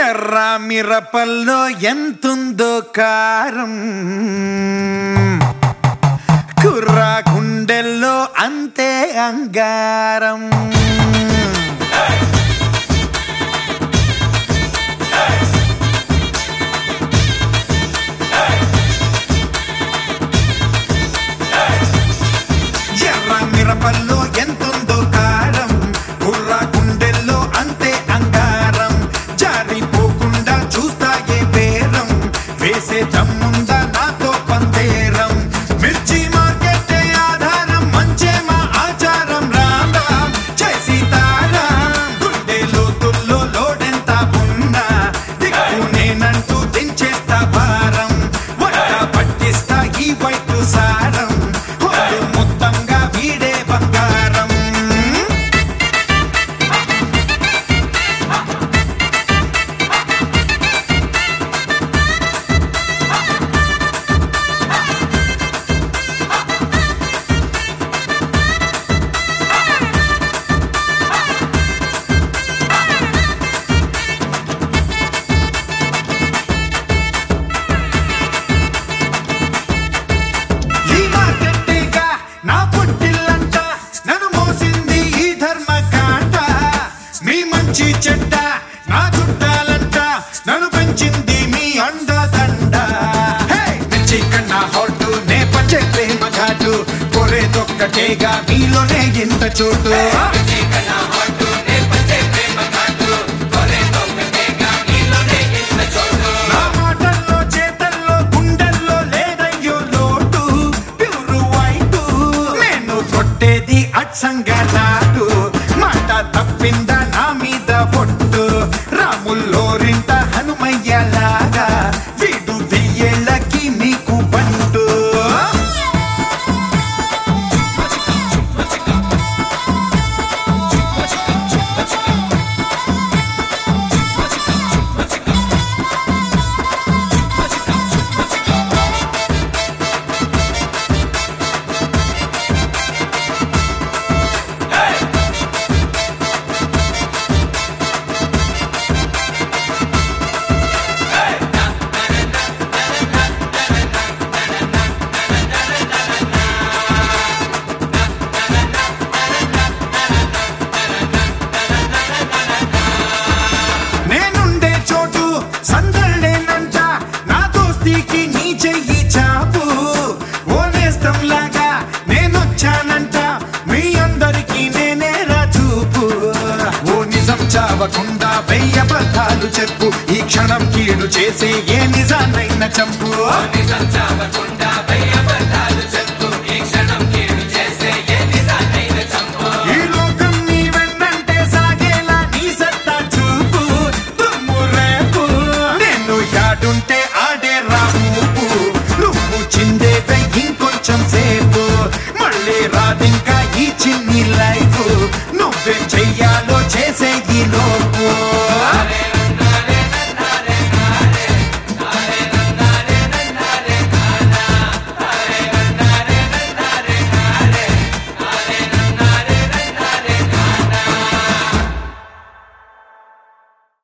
ఎర్ర మిరపల్లో ఎంతుందో కారం కుర్ర గుండెల్లో అంతే అంగారం ఎర్ర మిరపల్లో ఎంతుందో కారం కుర్ర గుండెల్లో అంతే అంగారం జారిపోకుండా చూస్తాయే బేరం వేసే దమ్ముందా నాతో పందేరం మిర్చి మార్కెట్టే ఆధారం మంచే మా ఆచారం రామ్ రామ్ జై సీతారాం గుండె లోతుల్లో లోడెంత ఉన్నా దిక్కు నేనంటూ దించేస్తా భారం వంట పట్టిస్తా ఈ వైపు సారం హోరు మొత్తంగా వీడే బంగారం ఈ మార్కెట్టేగా నా పుట్టిల్లంట నన్ను మోసింది ఈ ధర్మకాండ మీ మంచి చెడ్డ నా చుట్టాలంట నన్ను పెంచింది మీ అండదండ హే! మిర్చి కన్నా హాట్ నే పంచే ప్రేమ ఘాటు కొరేదొక్కటేగా మీలోనే ఇంత చోటు నా మాటల్లో చేతల్లో గుండెల్లో లేదయ్యో లోటు ప్యూర్ వైట్ నేను కొట్టేది అచ్చంగా నాటు మాట తప్పిందా నా మీద పొట్టు రాముల్లోరింత హనుమయ్యలాగా వీడు వెయ్యేళ్ళకి మీకు బంటు నేనుండే చోటు సందళ్ళేనంట నా దోస్తీకి నీ చెయ్యి చాపు ఓనేస్తం లాగా నేనొచ్చానంట మీ అందరికీ నేనే చూపు ఓ నిజం చావకుండా వెయ్య అబద్ధాలు చెప్పు ఈ క్షణం కీడు చేసే ఏ నిజాన్నైనా చంపు ఈ లోకం నీ వెన్నంటే సాగేలా నీ సత్తా చూపు దుమ్ము రేపు నేను యాడుంటే ఆడే రాము నువ్వు చిందేవే ఇంకొంచెం సేపు మళ్ళీ రాదింకా ఈ చిన్ని లైఫ్ నువ్వేం చెయ్యాలో చేసే ఈ లోపు